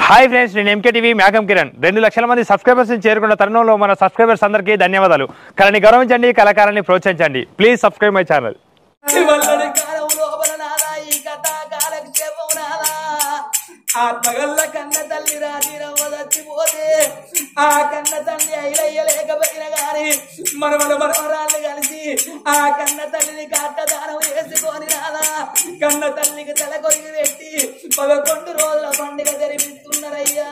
Hi friends నేను MK TV మేఘం కిరణ్ రెండు లక్షల మంది సబ్స్క్రైబర్స్ చేరుకున్న తరుణంలో మన సబ్స్క్రైబర్స్ అందరికీ ధన్యవాదాలు కళని గౌరవించండి కళాకారాన్ని ప్రోత్సహించండి ప్లీజ్ సబ్స్క్రైబ్ మై ఛానల్ వల్లని కాలం లోపల నాదా ఈ కథ కాలక్షేపం నాదా ఆత్మగల్ల కన్న తల్లి రాజీరవ్వ చచ్చిపోతే ఆ కన్న తల్లి ఐలయ్య లేకపోయిన గాని మనవల మనవరాళ్ళు కలిసి ఆ కన్న తల్లిని కట్టదానం చేసుకొని రాదా కన్న తల్లికి తల కొరిగి పెట్టి పదకొండు రోజుల పండుగ జరిపిస్తున్నారయ్యా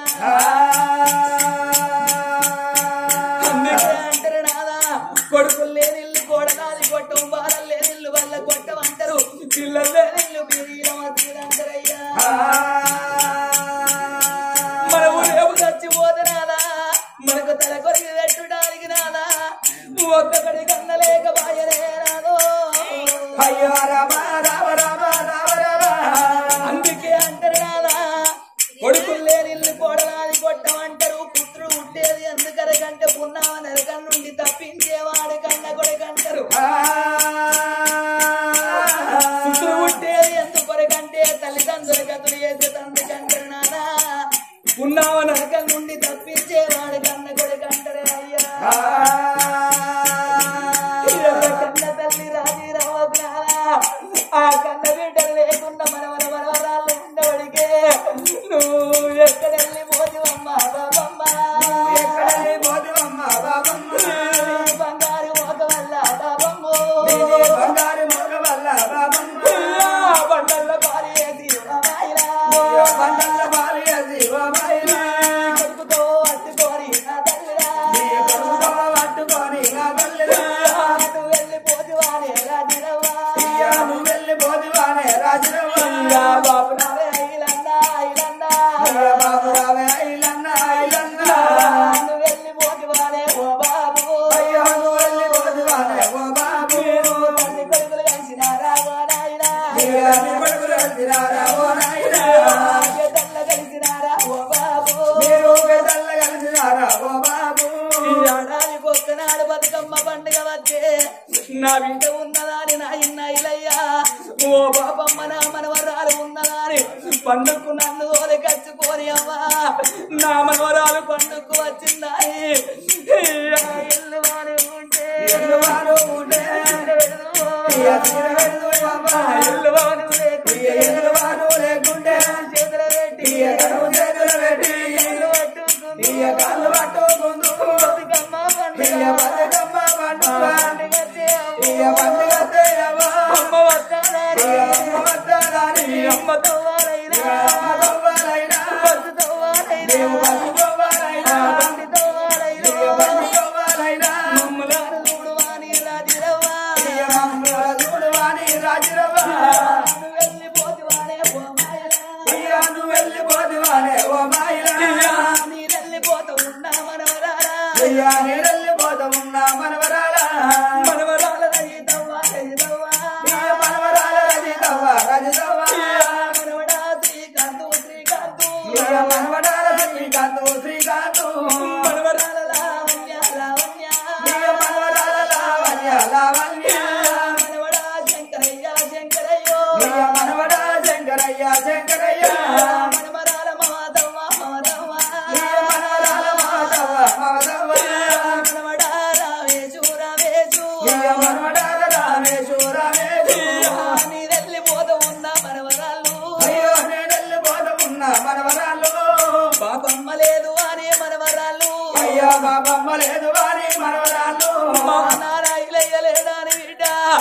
అందుకే అంటారు నాదా కొడుకులు లేని ఇల్లు కోడలాది కొట్టం బాలలు లేని ఇల్లు వల్ల కొట్టం అంటారు పిల్లలు లేని ఇల్లు పిరీలం అంటారయ్యా మన ఊరేపు చచ్చిపోతే నాదా మనకు తల కొరికి పెట్టుడానికి నాదా ఒక్కడి కన్న లేక బాయరే నాదో అయ్యో రామ రామ రామ రామ రామ అందుకే అంటారు నాదా కొడుకులు లేని ఇల్లు కోడలాది కొట్టం అంటారు పుత్రుడు పుట్టేది ఎందుకరకంటే పున్నామ నరకం నుండి తప్పించేవాడు కన్న కొడుకంటారు పుత్రుడు పుట్టేది ఎందుకొరకంటే తల్లిదండ్రుల గతులు చేసే తండ్రి కంటారు నానా ఉన్నావ నరకం నుండి తప్పించేవాడు కన్న కొడుకంటారే అయ్యా కన్న తల్లి రాజీరావు జ్ఞానా ఆ కన్న బిడ్డలు లేకుండా మనవల మనవరాళ్ళు ఉండవడికే నువ్వు ఎక్కడెళ్ళి పోతివమ్మ బాబమ్మ ఎక్కడని పోదువమ్మ బాబమ్మ బంగారు మోక వల్ల బాబమ్మ నీది బంగారు మొగ వల్ల బాబమ్మ బండల్ల పారి వేసి అమ్మాయిలా నీయో బండల భార్య శివమైనా కొడుకుతో అట్టుకోరి నా తల్లిరా నీ కొడుకుతో పట్టుకొని నా తల్లిరా నువ్వు వెళ్ళి పోతివానే రాజీరవ్వ ఇయ్యా నువ్వు వెళ్ళి పోదువానే రాజురవ్వ ఇయ్యా బాబు నావే ఇలన్నా ఇలన్నా ఇయ్యా బాబు రావే ఐలన్న ఐలన్న నువ్వు వెళ్ళి పోతివానే ఓ బాబు అయ్యో నువ్వు వెళ్ళి పోదువానే ఓ బాబు తల్లి కొడుకులు కలిసినారా ఓ నాయనా ఇయ్యా నీ కొడుకులు వెళ్తున్నారా ఓ నాయనా ఏ తల్ల కలిసినారా ఓ బాబు మీరు పెద్దల్ల కలిసినారా ఓ బాబు ఈ ఏడాదికి ఒక్కనాడు బతుకమ్మ పండుగ వచ్చే నా బిడ్డ ఉన్నదాని నా ఇన్న ఇలయ్యా ఓ బాబమ్మ నా మనవరాలు ఉన్నదాని పండుగకు నన్ను తోలి కచ్చుకొని అవ్వా నా మనవరాలు పండుగకు వచ్చిందాయి ఇల్లు వారి ఉంటే ఎల్లువారు ఉంటే ఇయ్య తీర వెళ్ళు అమ్మా. ఇల్లు వారు లేకుంటే ఇయ్య ఎల్లువారు లేకుంటే చేతుల పెట్టి ఇయ్య కడుపు చేతులు పెట్టి ఇల్లు పట్టుకుంది ఇయ్య కాళ్ళు పట్టుకుందు బతుకమ్మ పండుగ ఇయ్య బతుకమ్మ పండుగ పండుగ చేయ ఇయ్య పండుగ చేయవా అమ్మ వస్తానని ఇయ్య అమ్మ వద్దనాని అమ్మ తవ్వాలైనా ఇయ్య అమ్మ తవ్వాలైనా బస్సు తవ్వాలైనా నీవు బస్సు తవ్వాలైనా బండి తవ్వాలైనా ఇయ్య బండి తవ్వాలైనా మమ్మలారు చూడువాని రాజిరవ్వ ఇయ్య మమ్మల్ని చూడువాని రాజురవ్వ నువ్వు వెళ్ళిపోతువానే ఓ మాయలా ఇయ్య నువ్వు వెళ్ళిపోదువానే ఓ మాయిలా నీ వెళ్ళిపోతూ ఉన్నా మనవరాలా ఇయ్య నీరెళ్ళిపోతామున్నా మనవరాలా మనవరాల రయ్యి తవ్వా రయ్యి తవ్వా ఇయ్య మనవరాల రజితవ్వ రజితవ్వ మనవడా శ్రీకాంతు శ్రీకాంతు ఇయ్య మనవరాల శ్రీకాంతు శ్రీకాంతు మనవరాల లావణ్య లావణ్య ఇయ్య మనవరాల లావణ్య లావణ్య మనవడా శంకరయ్య శంకరయ్యో ఇయ్య మనవడా శంకరయ్య శంకరయ్య మనవరాల మాధవ మాధవ ఇయ్య మనవరాల మాధవ మాధవ మనవడా రావేశు రావేశు ఇయ్య మనవడాల రామేశు రామేశు నీ వెళ్ళిపోతూ ఉన్న మనవరాలు అయ్యో నేనెళ్ళిపోతామున్నా మనవరాలు పాపమ్మ లేదు అనే మనవరాలు అయ్యో బాబమ్మ లేదు వారి మనవరాలు మా నారాయణయ్య లేడాని బిడ్డ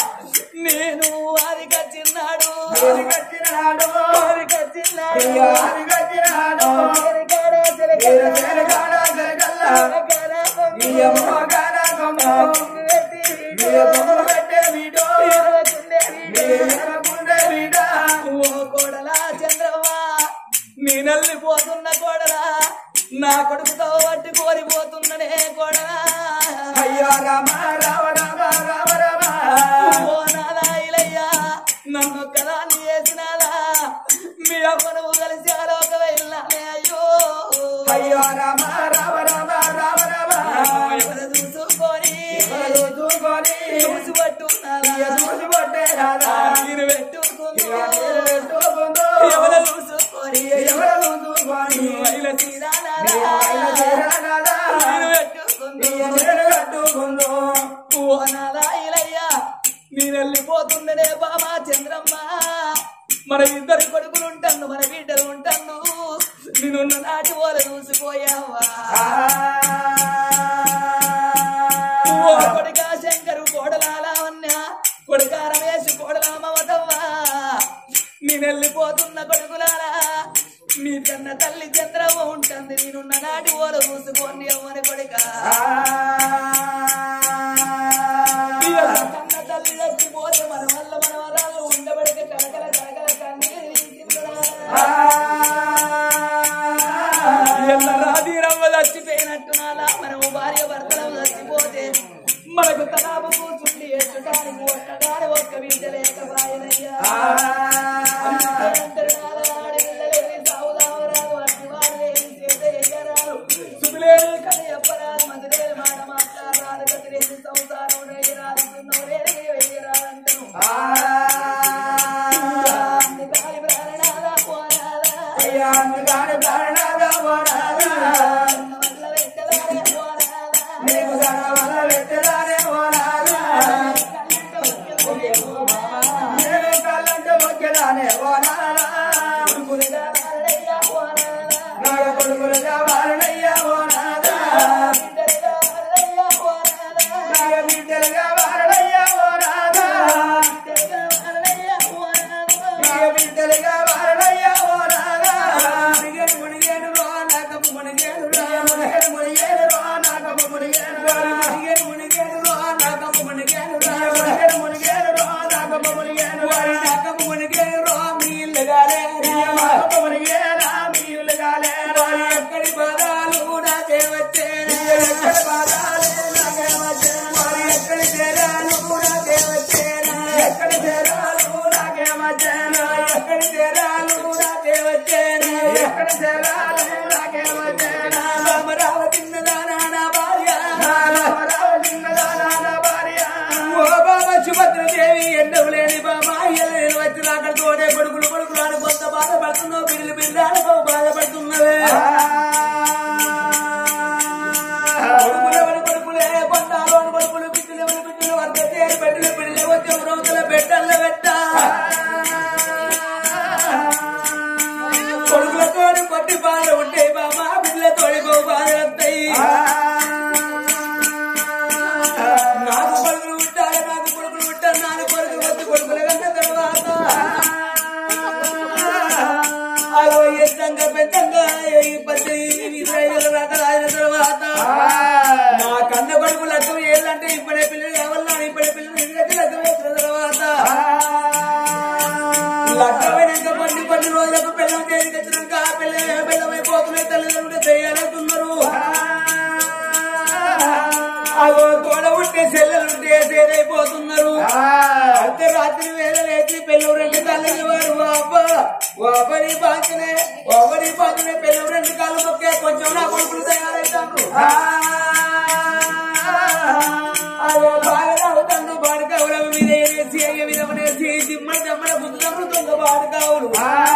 నేను అది కచ్చిన్నాడు అది కట్టినాడు అది కచ్చిన్నాడు అయ్యో అది కట్టినాడు ఎరగాడే ఈర చెరగాడే చేరగాడ చేరగల్లా ఎరగాడే ఇయ్య మోగాన కొమ్ము పెట్టి ఇయ్య కొమ్ము పెట్టే వీడో ఎరగకుండే ఇయ్య ఎరగుండే వీడా ఓ కోడలా చంద్రవ్వ నీ నల్లిపోతున్న కోడలా నా కొడుకుతో పట్టి కోరిపోతున్ననే కోడలా అయ్యో రామ రామ రామ రామ రామ ఓ నాదాయిలయ్యా నన్ను కదాన్ని చేసినాదా మీ అమ్మ నువ్వు కలిసి ఆలోక వెళ్ళానే అయ్యో అయ్యో రామ రామ రామ రామ రామ ఎవరు చూసుకొని ఎవరు చూసుకొని చూసి పట్టున్నారా ఇయ్య చూసి పట్టే రాదా మీరు పెట్టుకుందో ఇయ్య తీరు పెట్టుకుందో ఎవరు చూసుకొని ఎవరు చూసుకొని ఇలా మన ఇద్దరు కొడుకులు ఉంటాను మన బిడ్డలు ఉంటాను నిన్ను నాటి వాళ్ళు చూసిపోయావా ఓ కొడుకా శంకరు కోడలాలవన్య కొడుకా రమేష్ కోడలా మమతవ్వా నేను వెళ్ళిపోతున్న కొడుకులారా నీ కన్న తల్లి చంద్రమ్మ ఉంటుంది నేనున్న నాటి ఓలు చూసుకోండి అమ్మని కొడుక కన్న తల్లి చచ్చిపోతే మన వల్ల మన వరాలు ఉండబడితే కలకల కలకల కన్నీరు రాధీరమ్మ చచ్చిపోయినట్టు నాలా మనము భార్య భర్తలు చచ్చిపోతే మనకు తలాపు కూర్చుండి ఎట్టుటానికి ఒక్కగాని ఒక్క విద్య లేకపాయనయ్యా అంతరు నాలా ఆడి పిల్లలేని సావుదావరాలు అట్టి వాడు లేని చేత ఎయ్యరాలు సుఖులేని కథ చెప్పరాలు మధులేని మాట మాట్లాడాలి గతిలేని సంసారం వేయరాలు సున్నవలేని వెయ్యరాలంటాను అందుకాని ప్రాణనాథ పోనాదా వల్ల వెంటలాడే పోనాదా పురుషులయ్యా పోనాదా బిడ్డలుగా పోనాదా ఎక్కడి పదాలు నాకే వచ్చేనే ఎక్కడి పదాలు నాకే వచ్చేనే ఎక్కడి చేరాను నాకే వచ్చేనే ఎక్కడి చేరాను నాకే వచ్చేనే ఎక్కడి చేరాను నాకే వచ్చేనే ఎక్కడి చేరాను నాకే వచ్చేనే రామరావ చిన్నదానా నా భార్య రామరావ చిన్నదానా నా భార్య ఓ బాబా సుభద్రదేవి ఎండవు లేని బాబా అయ్యలేని వచ్చి అక్కడ తోడే కొడుకులు కొడుకులు అని కొంత బాధపడుతున్నావు బిల్లు బిల్లు అనుకో బాధపడుతున్నవే కొడుకులెవరి కొడుకులే కొండాలోని కొడుకులు బిడ్డలెవరి బిడ్డలు వంద చేరి బిడ్డలు బిడ్డలు వచ్చే రోజుల బిడ్డల పెట్ట కొడుకులతో కొట్టి బాధ ఉంటాయి బాబా బిడ్డలతోడి గో బాధ వస్తాయి నాకు కొడుకులు ఉంటారు నాకు కొడుకులు ఉంటారు నాలుగు కొడుకులు వచ్చి కొడుకులు కన్న తర్వాత అగో ఎత్తంగా పెద్దంగా ఈ పది ఇరవై ఐదు దాకా రాసిన తర్వాత నా కన్న కొడుకు లగ్గం ఏళ్ళంటే ఇప్పుడే పిల్లలు కావాలన్నా ఇప్పుడే పిల్లలు ఇంటికి లగ్గం వేసిన తర్వాత లగ్గమైనాక కొన్ని కొన్ని రోజులకు పిల్లలు చేతికి వచ్చినాక ఆ పిల్లలు పిల్లమైపోతున్నాయి తల్లిదండ్రులు చేయాలంటున్నారు అగో తోడ ఉంటే చెల్లెలుంటే సేదైపోతున్నారు అంతే రాత్రి వేళ లేచి పెళ్ళి రెండు కళ్ళకి వారు వాప వాపరి పాకనే వాపరి పాకనే పెళ్ళి రెండు కాళ్ళు మొక్కే కొంచెం నా కొడుకులు తయారైతాను అగో బాగా అవుతాను బాడు కావుల మీద వేసి అయ్య విధమనేసి దిమ్మడి దమ్మడ గుద్దుదమ్ముడు దొంగ బాడు కావుడు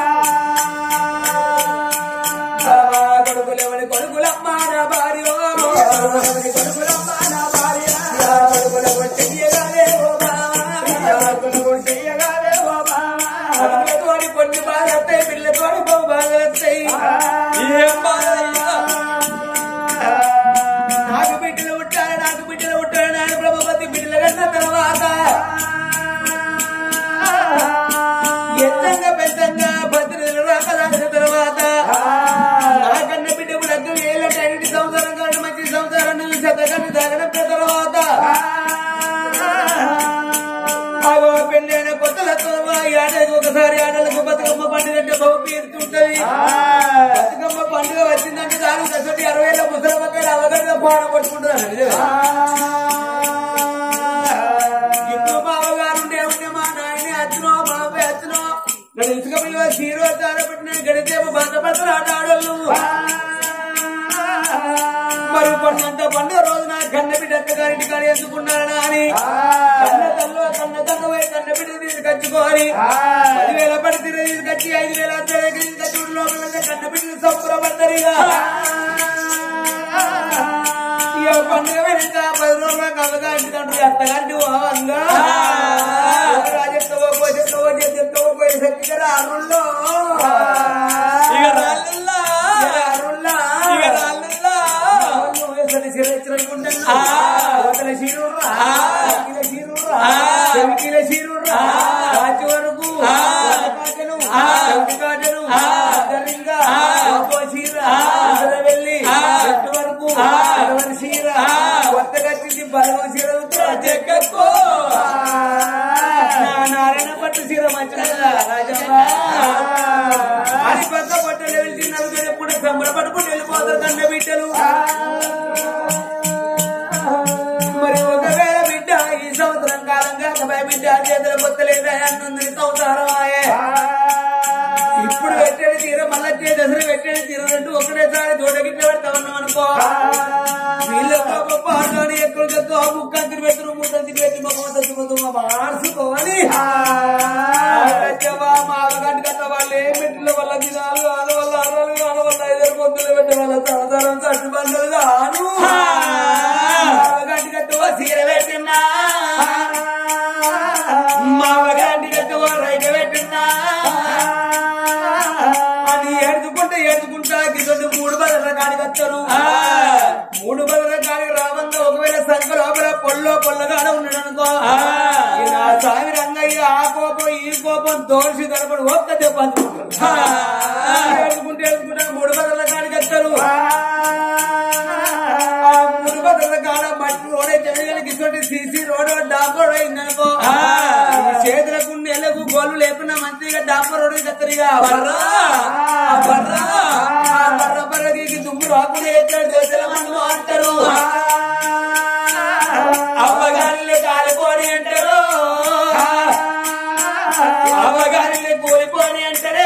కొడుకులెవని కొడుకులమ్మ నా భార్య కొడుకులమ్మ నా భార్య కొడుకులకు చెయ్యగాలే ఓ కొడుకు చెయ్యగాలే ఓ కొడుకులతోని కొన్ని బాధ వస్తాయి పిల్లతోని బహు బాధ వస్తాయి ఏం బాధయ్యా నాకు బిడ్డలు ఉంటారు నాకు బిడ్డలు ఉంటారు నాడు ప్రభుపతి బిడ్డలు కన్న తర్వాత ఎత్తంగా పెద్దంగా భద్రతలు రాకదాసిన తర్వాత నాకన్న బిడ్డ లగ్గం ఏళ్ళ ఇంటి సంసారం కానీ మంచి సంసారం నువ్వు శతకాన్ని తాగడం తర్వాత అవో పెళ్ళైన కొత్తలతో ఏడాది ఒకసారి ఆడలకు బతుకమ్మ పండుగ అంటే బహు పేరుతుంటది బతుకమ్మ పండుగ వచ్చిందంటే దాని తగ్గట్టు అరవై ఏళ్ళ ముసలమ్మకాయలు అవగడ్డ పాడ పట్టుకుంటున్నారు ఇప్పుడు బావగారు ఉండే ఉండే మా నాయనే అచ్చునో బాబాయ్ అచ్చునో నన్ను ఇసుక పిల్లవ హీరో తారబట్టిన గడిచేపు బాధపడతారు ఆట ఆడోళ్ళు మరి పండంత పండుగ రోజున కన్న బిడ్డ అక్కగారింటి కాడ వేసుకున్నారా అని కన్న తల్లు కన్న తల్లు పోయి కన్న బిడ్డ తీసుకొచ్చుకోవాలి పదివేల పడితే తీసుకొచ్చి ఐదు వేల అద్దె తీసుకొచ్చి ఊరి లోపల వెళ్తే కన్న బిడ్డలు సంబరపడతారు ఇక ఇక పండుగ వెనక పది రోజుల కవగా ఇంటి తండ్రి అత్తగాంటి ఓవంగా రాజెత్తవో పోజెత్తవో చేత్తవో పోయి శక్తిగా అరుల్లో ఇక రాళ్ళుల్లా అరుల్లా ఇక రాళ్ళుల్లా వేసని శిరచుకుంటాను ఆ. వదల శిరురా ఆ. కిల శిరురా ఆ. చెవికిల శిరురా ఆ. రాచి వరకు ఆ. కాటను ఆ. చెవికి కాటను ఆ. అద్దరింగా ఆ. ఒక్కో చీర ఆ. ఇతర వెళ్ళి ఆ. చెట్టు వరకు ఆ. ఇరవై చీర ఆ. కొత్తగా చిట్టి బలవ చీర చెక్కకు నా నారాయణ పట్టు చీర మంచిగా రాజమ్మ అది పక్క పట్టలు వెళ్తున్నారు కదా ఎప్పుడు సంబర పట్టుకుని వెళ్ళిపోతారు కన్న బిడ్డలు మరి ఒకవేళ బిడ్డ ఈ సంవత్సరం కాలంగా అబ్బాయి బిడ్డ చేతుల పొత్తలేదా అన్నందుని సంవత్సరం ఆయే ఇప్పుడు పెట్టేది తీర మళ్ళీ దసరా పెట్టేది తీరనట్టు ఒకటేసారి జోడగిట్ల పెడతా ఉన్నాం అనుకో వీళ్ళతో గొప్ప ఆటోని ఎక్కడికో ముక్కంతిని పెట్టరు ముద్దంతిని పెట్టి మా మొదటి ముందు మా మార్చుకోవాలి మా గంట కట్ట వాళ్ళు ఏ మెట్ల వల్ల దినాలు వాళ్ళ వల్ల అరవలు వాళ్ళ వల్ల ఐదారు పొద్దులు పెట్టే వాళ్ళ తరతరం కట్టు బండలు గాను గంట కట్టు చీర పెట్టినా మావ గంట కట్టు రైట పెట్టినా అని ఏడుచుకుంటే ఏడుచుకుంటా గిదొడ్డు మూడు బదుల కాడికి వచ్చారు మూడు బదుల కాడికి రావంగా ఒకవేళ సంఖ లోపల పొల్లో పొల్లగాడ ఉన్నాడు అనుకో ఈయన ఆ స్వామి రంగయ్య ఆ కోపం ఈ కోపం దోషి తరపడి ఒక్క దెబ్బ ఏడుచుకుంటే ఏడుచుకుంటా మూడు బదుల కాడికి వచ్చారు ఆ మూడు బదుల కాడ మట్టి రోడే చెడగలికి ఇటువంటి సీసీ రోడ్ డాంబర్ అయిందనుకో ఈ చేతులకు నెలకు గోళ్ళు లేకున్నా మంచిగా డాంబర్ రోడ్ కత్తరిగా బర్రా ఆ బర్రా ఆ బర్ర బర్ర తీసి దుమ్ము రాకుండా ఎత్తాడు దోశల మన్ను అంటారు అవ్వగారిలో కాలిపోని అంటారు అవ్వగారిలో కూలిపోని అంటారే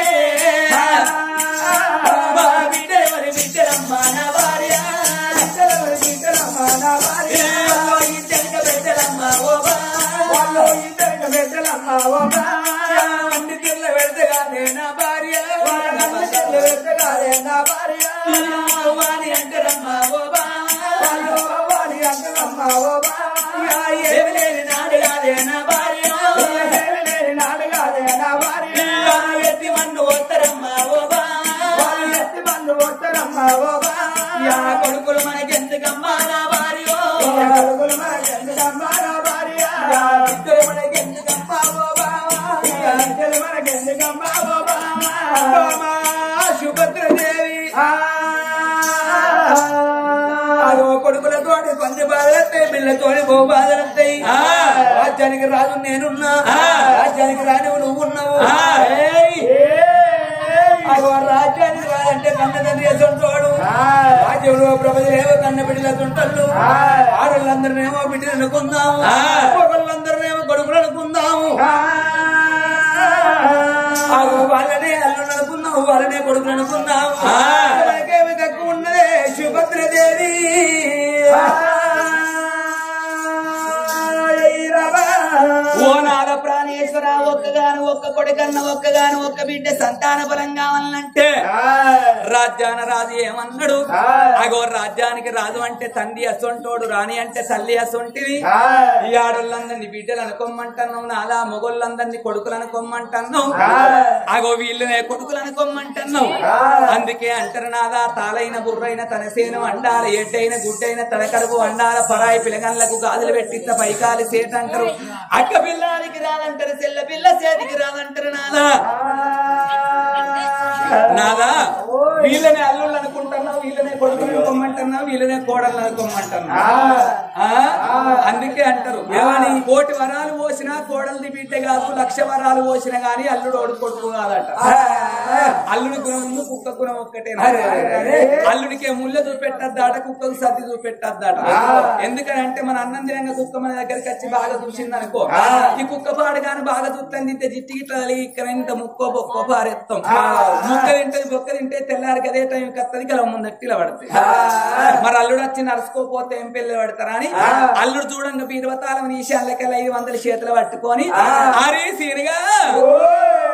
మా బిడ్డ మరి బిడ్డలమ్మ నా భార్య బిడ్డల బిడ్డలమ్మ నా భార్య ఇద్దరిక బిడ్డలమ్మ ఓ బా వాళ్ళు ఇద్దరిక బిడ్డలమ్మ ఓ బా వండి తిల్ల పెడతగానే నా భార్య వండి తిల్ల పెడతగానే నా భార్య వాణి అంటారమ్మ ఓ బా వాణి అంటారమ్మ ఓ బా ఏమి లేని నాడు కాదే నా భార్య ఏమి లేని నాడు కాదే నా భార్య ఎత్తి మన్ను వస్తారమ్మ ఓ బా ఎత్తి మన్ను వస్తారమ్మ ఓ బా యా కొడుకులు మనకెందుకమ్మా నా భార్య కొడుకులు మనకెందుకమ్మా నా భార్య యా బిడ్డలు మనకెందుకమ్మా ఓ బా యా బిడ్డలు మనకెందుకమ్మా ఓ బా సుభద్రదేవి అదో కొడుకులతోటి కొంచెం బాధలత్తాయి పిల్లతోటి బహు బాధలత్తాయి రాజ్యానికి రాజు నేనున్నా రాజ్యానికి రాని నువ్వు ఉన్నావు ఏయ్! అగో రాజ్యానికి రాదంటే కన్న తండ్రి ఎసంటోడు రాజ్యంలో ప్రజలేమో కన్న బిడ్డలతుంటారు ఆడళ్ళందరినేమో బిడ్డలు అనుకుందాము ఒకళ్ళందరినేమో కొడుకులు అనుకుందాము అగో వాళ్ళనే అల్లు అనుకున్నావు వాళ్ళనే కొడుకులు అనుకున్నావు మనకేమి తక్కువ ఉన్నదే సుభద్రదేవి ఓ నాద ప్రాణేశ్వర ఒక్కగాను ఒక్క కొడుకన్న ఒక్కగాను ఒక్క బిడ్డ సంతాన బలం కావాలంటే రాజ్యాన రాజు ఏమన్నాడు అగో రాజ్యానికి రాజు అంటే తండ్రి అసొంటోడు రాణి అంటే తల్లి అసొంటివి ఈ ఆడోళ్ళందరినీ బిడ్డలు అనుకోమంటున్నావు నాలా మొగోళ్ళందరినీ కొడుకులు అనుకోమంటున్నావు అగో వీళ్ళనే కొడుకులు అనుకోమంటున్నావు అందుకే అంటారు నాదా తాలైన బుర్రైన తనసేను అండాల ఎడ్డైన గుడ్డైన తడకడుపు అండాల పరాయి పిలగన్లకు గాజులు పెట్టిత్త పైకాలి సేట అంటారు అక్క పిల్లానికి రాదంటారు చెల్ల పిల్ల సేతికి రాదంటారు నాదా నాదా వీళ్ళనే అల్లుళ్ళు అనుకుంటున్నావు వీళ్ళనే కొడుకులు అనుకోమంటున్నావు వీళ్ళనే కోడలు అనుకోమంటున్నావు ఆ? అందుకే అంటారు ఏమని కోటి వరాలు పోసినా కోడలిది బిడ్డ కాదు లక్ష వరాలు పోసినా గానీ అల్లుడు ఓడి కొడుకు కాదట అల్లుడి గుణం కుక్క గుణం ఒక్కటే అల్లుడికి ముళ్ళ చూపెట్టద్దాట కుక్కకు సర్ది చూపెట్టద్దాట ఎందుకని అంటే మన అన్నం తినంగా కుక్క మన దగ్గరికి వచ్చి బాగా చూసింది అనుకో ఈ కుక్క పాడు కానీ బాగా చూస్తాను తింటే జిట్టి గిట్ల తలిగి ఇక్కడ ఇంత ముక్కో బొక్కో పారెత్తాం ముక్క తింటది బొక్క తింటే తెల్లారి అదే టైం కత్తది కల ముందట్టిలా పడతాయి మరి అల్లుడు వచ్చి నడుచుకోపోతే ఏం పెళ్లి పడతారా అని అల్లుడు చూడంగా బీరవతాలం నిషాలకెళ్ళ ఐదు వందల చేతులు పట్టుకొని అరే సీనుగా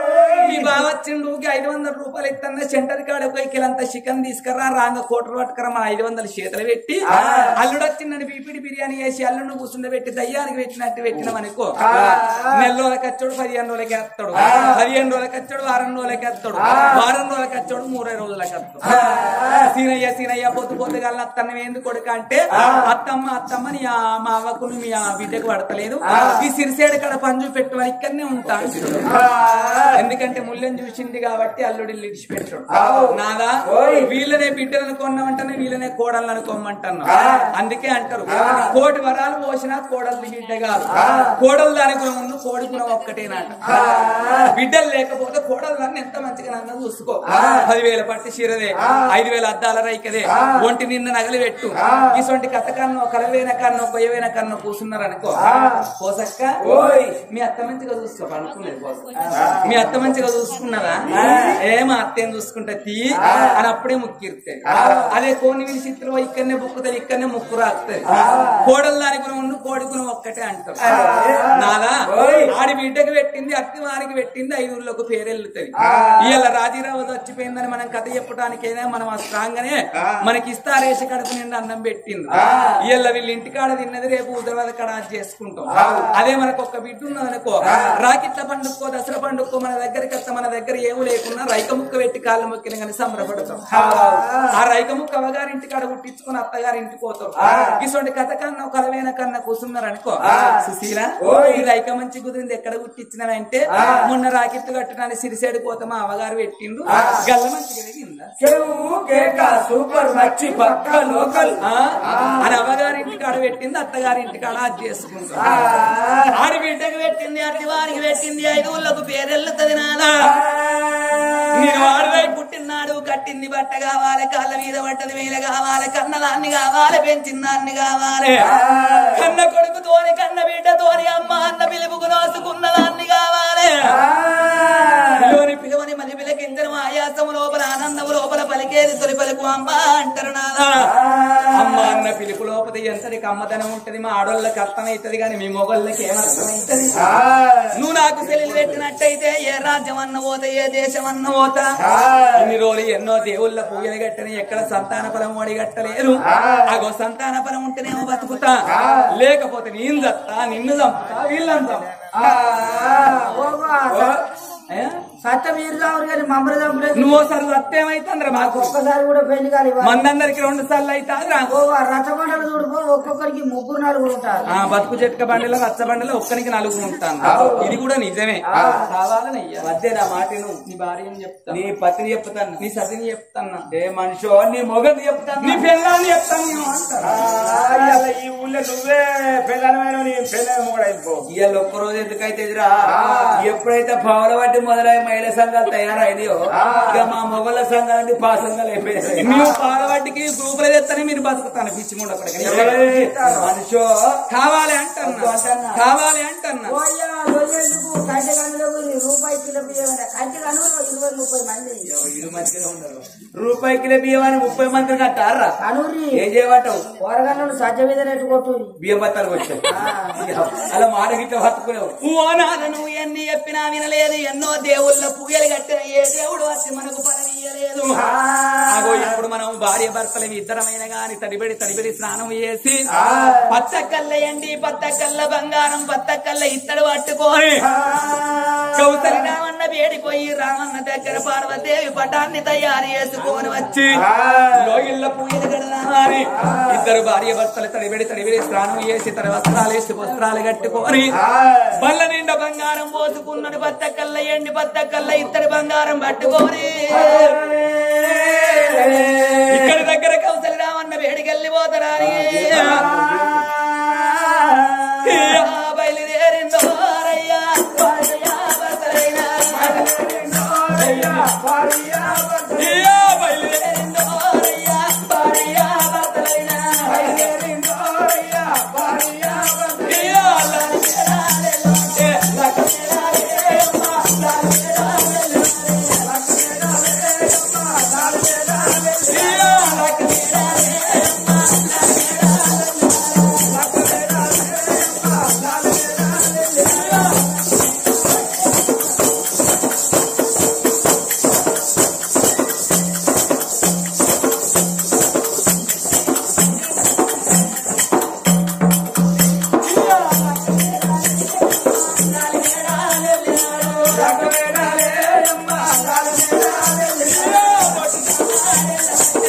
మీ బావ వచ్చిండు ఊరికి ఐదు వందల రూపాయలు ఇస్తున్న సెంటర్ కాడ పోయి కిలంత చికెన్ తీసుకురా రాంగ కోటలు పట్టుకురా మన ఐదు వందల చేతులు పెట్టి అల్లుడు వచ్చిందని బీపీడి బిర్యానీ వేసి అల్లుడు కూర్చుండ పెట్టి దయ్యానికి పెట్టినట్టు పెట్టినాం అనుకో నెల రోజులకి వచ్చాడు పదిహేను రోజులకి వేస్తాడు పదిహేను రోజులకి వచ్చాడు వారం రోజులకి వేస్తాడు వారం రోజులకి వచ్చాడు మూడే రోజులకి వస్తాడు సీనయ్య సీనయ్య పొద్దు పొద్దు గల్ల అత్తన్న ఏంది కొడుక అంటే అత్తమ్మ అత్తమ్మ నీ ఆ మా అవ్వకు మీ ఆ బిడ్డకు పడతలేదు ఈ సిరిసేడు కడ పంజు పెట్టుమని ఇక్కడనే ఉంటాను ఎందుకంటే ముళ్ళని చూసింది కాబట్టి అల్లుడి విడిచిపెట్టాడు నాదా వీళ్ళనే బిడ్డలను కొన్నామంటానే వీళ్ళనే కోడలను అనుకోమంటాను అందుకే అంటారు కోటి వరాలు పోసినా కోడలు బిడ్డ కాదు కోడలు దాని గుణం ఉంది కోడి గుణం ఒక్కటేనట బిడ్డలు లేకపోతే కోడలు దాన్ని ఎంత మంచిగా నన్ను చూసుకో పదివేల పట్టి చీరదే ఐదు వేల అద్దాల రైకదే ఒంటి నిన్న నగలు పెట్టు ఇటువంటి కథ కన్నో కలవేన కన్నో కొయ్యవేన కన్నో కూర్చున్నారు అనుకో పోసక్క మీ అత్త మంచిగా చూసుకో అనుకునేది పోసక్క మీ అత్త మంచిగా చూసుకున్నదా ఏ మా అత్తేం చూసుకుంటా తీ అని అప్పుడే ముక్కిరుతాయి అదే కోని విని చిత్రం ఇక్కడనే బుక్కుతుంది ఇక్కడనే ముక్కు రాస్తుంది కోడలు దాని గుణం ఉండు కోడి గుణం ఒక్కటే అంటారు నాలా ఆడి బిడ్డకి పెట్టింది అత్తి వారికి పెట్టింది ఐదుగురులకు పేరెళ్ళుతుంది ఇవాళ రాజీరావు చచ్చిపోయిందని మనం కథ చెప్పడానికైనా మనం ఆ స్ట్రాంగ్ గానే మనకి ఇస్తారేసి కడుపు నిండా అన్నం పెట్టింది ఇవాళ వీళ్ళ ఇంటికాడ తిన్నది రేపు ఉదరవాద కడ చేసుకుంటాం అదే మనకు ఒక బిడ్డ ఉన్నదనుకో రాకిట్ల పండుక్కో దసరా పండుక్కో మన దగ్గరికి వస్తే మన దగ్గర ఏమీ లేకున్నా రైక ముక్క పెట్టి కాళ్ళు మొక్కిన కానీ సంబరపడతాం ఆ రైక ముక్క అవగారింటి కాడ కుట్టించుకుని అత్తగారి ఇంటికి పోతాం ఇటువంటి కథ కన్నా కలవేన కన్నా కూర్చున్నారు అనుకో సుశీల ఈ రైక మంచి కుదిరింది ఎక్కడ కుట్టించినావంటే మొన్న రాకెట్లు కట్టడానికి సిరిసేడు పోతామా అవగారు పెట్టిండు గల్ల మంచి కలిగిందా చెవు కేక సూపర్ మచ్చి పక్క లోకల్ ఆ? అని అవ్వగారింటి కాడ పెట్టింది అత్తగారింటి కాడ అది చేసుకుంటాం ఆడి బిడ్డకి పెట్టింది అట్టి వారికి పెట్టింది ఐదు ఊళ్ళకు పేరెళ్ళుతుంది నాదా నేను వాడివై పుట్టినాడు కట్టింది బట్ట కావాలి కాళ్ళ మీద పట్టది వేల కావాలి కన్నదాన్ని కావాలి పెంచిందాన్ని కావాలి కన్న కొడుకు తోని కన్న బిడ్డ తోని అమ్మ అన్న పిలుపుకు నోసుకున్న దాన్ని కావాలి పిలువని పిలువని మలి పిలకించడం ఆయాసము లోపల ఆనందము లోపల పలికేది తొలి పలుకు అమ్మ అంటారు నాదా అమ్మ అన్న పిలుపు లోపల ఎంతటికి అమ్మదనం ఉంటది మా ఆడోళ్ళకి అర్థమైతది కానీ మీ మొగళ్ళకి ఏమర్థమైతది నువ్వు నాకు సెలిలు పెట్టినట్టయితే ఏ రాజ్యం అన్న పోతా ఏ దేశం అన్న పోతా ఇన్ని రోజులు ఎన్నో దేవుళ్ళ పూజలు కట్టని ఎక్కడ సంతాన ఫలం ఓడి కట్టలేరు అగో సంతాన ఫలం ఉంటేనేమో బతుకుతా లేకపోతే నేను చస్తా నిన్ను చంపుతా వీళ్ళని చంపుతా ఏ? సత్యవీరు రావు గారి మమ్మల్ని చంపలేదు నువ్వు ఒకసారి సత్యమైతుందిరా మాకు ఒక్కసారి కూడా పెళ్లి కాలి మందందరికి రెండు సార్లు అవుతాదిరా రథబండలు చూడుకో ఒక్కొక్కరికి ముగ్గురు నలుగురు ఉంటారు ఆ బతుకు చెట్క బండిలో రచ్చ బండిలో ఒక్కనికి నలుగురు ఉంటాను ఇది కూడా నిజమే కావాలనయ్యా వద్దే నా మాట నువ్వు నీ భార్యని చెప్తాను నీ పత్ని చెప్తాను నీ సతిని చెప్తాను ఏ మనిషో నీ మొగని చెప్తాను నీ పిల్లని చెప్తాను నేను అంటాను. ఆ, ఇవాళ ఈ ఊళ్ళో నువ్వే పెళ్ళనమైన నీ పెళ్ళని మొగడు అయిపో ఇవాళ ఒక్క రోజు ఎందుకైతే ఎదురా ఎప్పుడైతే పావుల బట్టి మొదలై మహిళా సంఘాలు తయారైనాయో ఇక మా మొగల సంఘాలు పా సంఘాలు అయిపోయాయి నువ్వు పాలవాటికి గ్రూపులు తెస్తానే మీరు బతుకుతాను పిచ్చి ముండ మనిషో కావాలి అంటన్నా కావాలి అంటన్నా ఓయ్యా, లొయ్యేందుకు కంచె గనులకు రూపాయి కిలో బియ్యం కంచె గనులు ఇరవై ముప్పై మంది వీళ్ళు మంచిగా ఉండరు రూపాయి కిలో బియ్యం అని ముప్పై మంది కట్టారా కనూరి ఏం చేయమంటావు కూరగాయలను సజ్జ మీద నెట్టు కొట్టు బియ్యం బత్తాలు వచ్చాయి అలా మాట గిట్ల పట్టుకునేవు ఓ నాన్న నువ్వు ఎన్ని చెప్పినా వినలేదు ఎన్నో దేవుళ్ళ పూజలు కట్టిన ఏ దేవుడు వచ్చి మనకు పరమీయలేదు అగో ఇప్పుడు మనం భార్య భర్తలు ఇద్దరమైన గాని తడిబడి తడిబడి స్నానం చేసి పచ్చకల్ల ఎండి పచ్చకల్ల బంగారం పచ్చకల్ల ఇత్తడి పట్టుకొని కౌసలి రామన్న వేడిపోయి రామన్న దగ్గర పార్వదేవి పటాన్ని తయారు చేసుకొని వచ్చి లోగిళ్ళ పూజలు కడదామని ఇద్దరు భార్య భర్తలు తడిబడి తడిబడి స్నానం చేసి తన వస్త్రాలు వేసి వస్త్రాలు కట్టుకొని బల్ల నిండా బంగారం పోసుకున్నాడు బత్తకల్ల ఎండి బత్తకల్ల ఇత్తడి బంగారం పట్టుకొని ఇక్కడ దగ్గర కౌసలి రామన్న వేడికెళ్ళి పోతారని బయలుదేరిందో రయ్యా భార్య భర్తలైన అయ్యా, బయలుదేరిందో రయ్యా భార్య భర్తలైన అయ్యా, లక్షణాలే లక్షణాలే అమ్మా, లక్షణాలే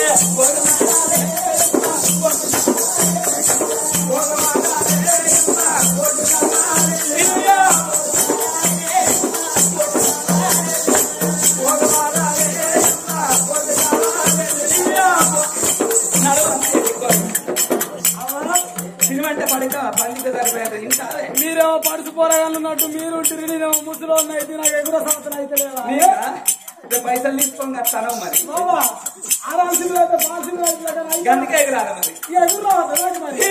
సినిమంటే పడక పండిత సరిపోయారు ఇంకా మీరేమో పడుచు పోరగాళ్ళన్నట్టు మీరు ఉంటుంది నేనేమో ముసలో అయితే నాకు ఎగుర సంవత్సరం అయితే లేదా నీకా? ఇక పైసలు తీసుకొని వస్తాను మరి బాబా ఆరాం సిగ్గులు అయితే పాలు సిగ్గులు అయితే లేక నా ఇక గందుకే ఎగురాలి మరి ఎగురు రావద్దు మరి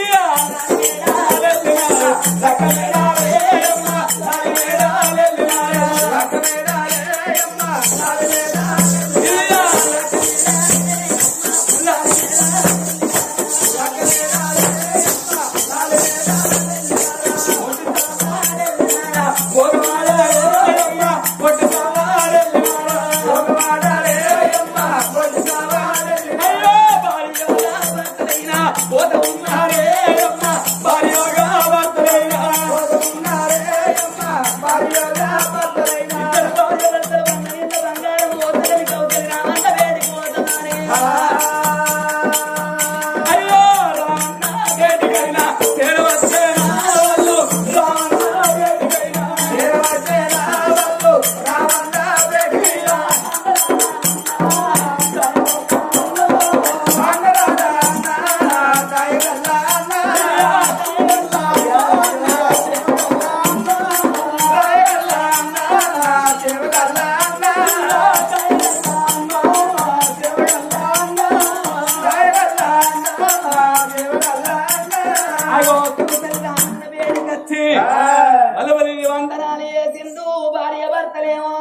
వందనాలు సింధు భార్య భర్తలేమో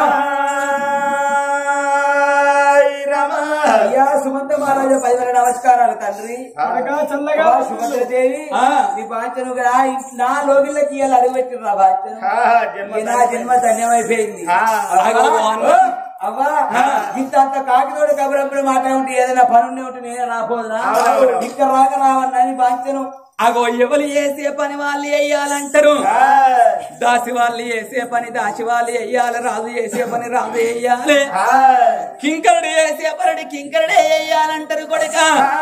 అయ్యా సుమంత మహారాజా పదివేల నమస్కారాలు తండ్రి చల్లగా చల్లగా ఆ, సుభద్రదేవి ఆ. నీ బాంచను కూడా నా లోగిళ్ళకి ఇవాళ అడుగుపెట్టిరు నా బాంచను ఈ నా జన్మ ధన్యమైపోయింది అగో అన్న. అవ్వా ఇంత అంత కాకితోడు కబురప్పుడు మాట ఉంటే ఏదైనా పనుండి ఉంటే నేనే రాపోదునా ఇక్కడ రాక రావన్నా నీ బాంచను అగో ఎవరు చేసే పని వాళ్ళు వేయాలంటారు దాసి వాళ్ళు చేసే పని దాసి వాళ్ళు వేయాలి రాజు చేసే పని రాజు వేయాలి కింకరుడు చేసే పని కింకరుడే వేయాలంటారు కొడుక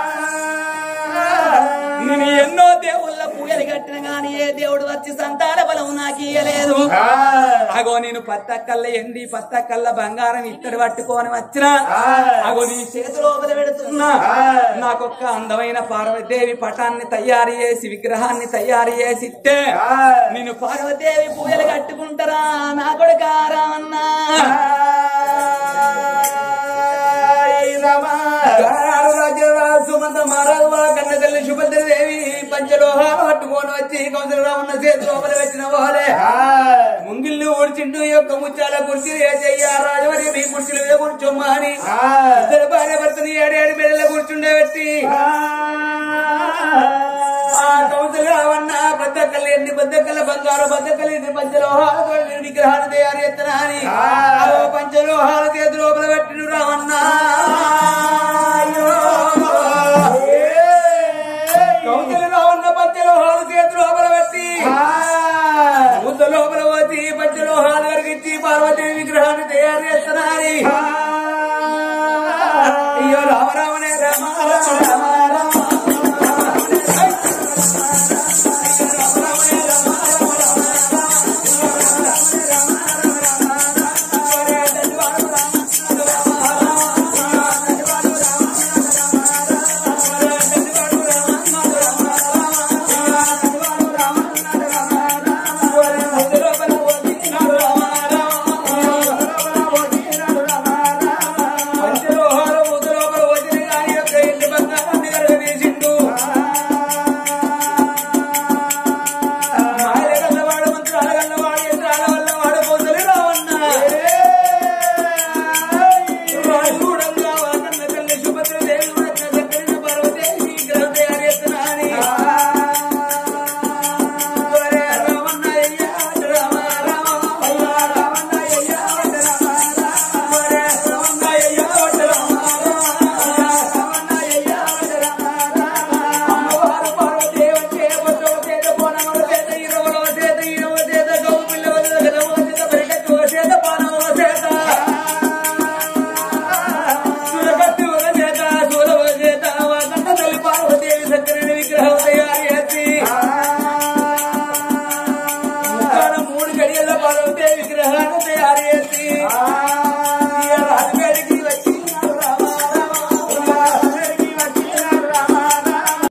నేను ఎన్నో దేవుళ్ళ పూజలు కట్టిన గాని ఏ దేవుడు వచ్చి సంతాన బలం నాకు ఇయ్యలేదు అగో నేను పత్తక్కల్ల ఎండి పత్తక్కల్ల బంగారం ఇత్తడి పట్టుకొని వచ్చిన అగో నీ చేతిలో పెడుతున్నా నాకొక్క అందమైన పార్వతీదేవి పటాన్ని తయారు చేసి విగ్రహాన్ని తయారు చేసి ఇస్తే నేను పార్వతీదేవి పూజలు కట్టుకుంటారా నా కొడుకు రామన్నా గారాడు రాజ్యరాజు సుమంత మహారాజు వాళ్ళ కన్న తల్లి సుభద్రదేవి పంచలోహాలు పట్టుకొని వచ్చి కౌసలరామన్న చేతి లోపల వచ్చిన వారే ముంగిళ్ళు ఊడ్చిండు ఈ యొక్క ముత్యాల కుర్చీ చెయ్య రాజవరి మీ కుర్చీలు మీద కూర్చోమ్మా అని ఇద్దరు భార్య భర్తని ఏడేడు బిడ్డల కూర్చుండే పెట్టి ఆ కౌసలరామన్న బద్దకల్లి ఎన్ని బద్దకల బంగారు బద్దకల్లి ఎన్ని పంచలోహాలు విగ్రహాలు తయారు చేస్తున్నా అని ఆ పంచలోహాల చేతి లోపల పెట్టిన రామన్నా